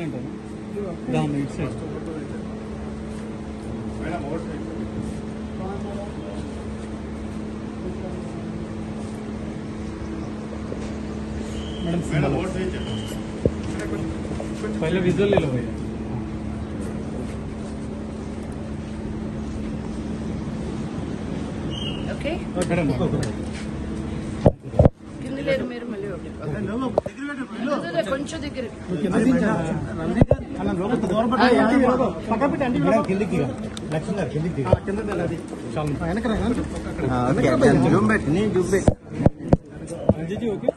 ఇట్లా అంటారు దాని ఇటు సైడ్ మేడం पहले विजुअल ले लो भैया ఓకే मैडम కింద లేరు మీరు మళ్ళీ ఒకటి అదే, కొంచెం దగ్గర जी जी ओके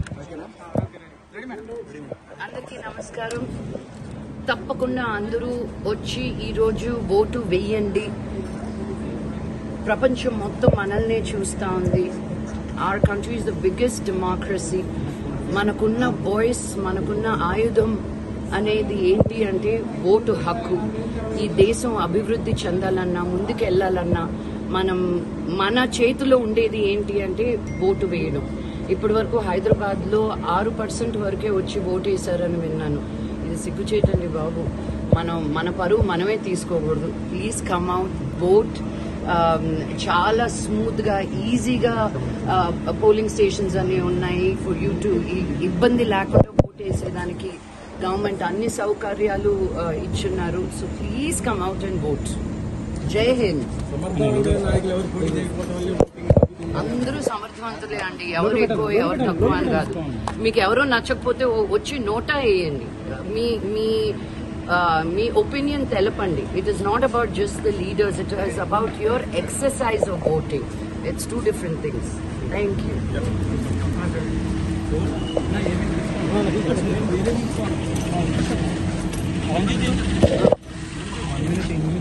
అందరికీ నమస్కారం తప్పకుండా అందరూ వచ్చి ఈరోజు ఓటు వేయండి ప్రపంచం మొత్తం మనల్నే చూస్తూ ఉంది our country is the biggest democracy మనకున్న వాయిస్ మనకున్న ఆయుధం అనేది ఏంటి అంటే ఓటు హక్కు ఈ దేశం అభివృద్ధి చెందాలన్నా ముందుకు వెళ్ళాలన్నా మనం మన చేతిలో ఉండేది ఏంటి అంటే ఓటు వేయడం ఇప్పటి వరకు హైదరాబాద్ లో ఆరు పర్సెంట్ వరకే వచ్చి ఓటు వేశారని విన్నాను ఇది సిగ్గుచేటండి బాబు మనం మన పరువు మనమే తీసుకోకూడదు ప్లీజ్ కమ్ అవుట్ ఓట్ చాలా స్మూత్ గా ఈజీగా పోలింగ్ స్టేషన్స్ అన్ని ఉన్నాయి ఫర్ యూ టు ఇబ్బంది లేకుండా ఓట్ వేసేదానికి గవర్నమెంట్ అన్ని సౌకర్యాలు ఆ, ఇచ్చున్నారు so please come out and vote Jai Hind అందరూ సమర్థవంతులే అండి ఎవరు ఎక్కువ ఎవరు తక్కువ అని కాదు మీకు ఎవరో నచ్చకపోతే ఓ- వచ్చి నోటా వేయండి మీ మీ ఆ, మీ ఒపీనియన్ తెలపండి it is not about just the leaders it is about your exercise of voting it's two different things thank you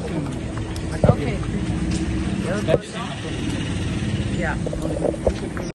okay yeah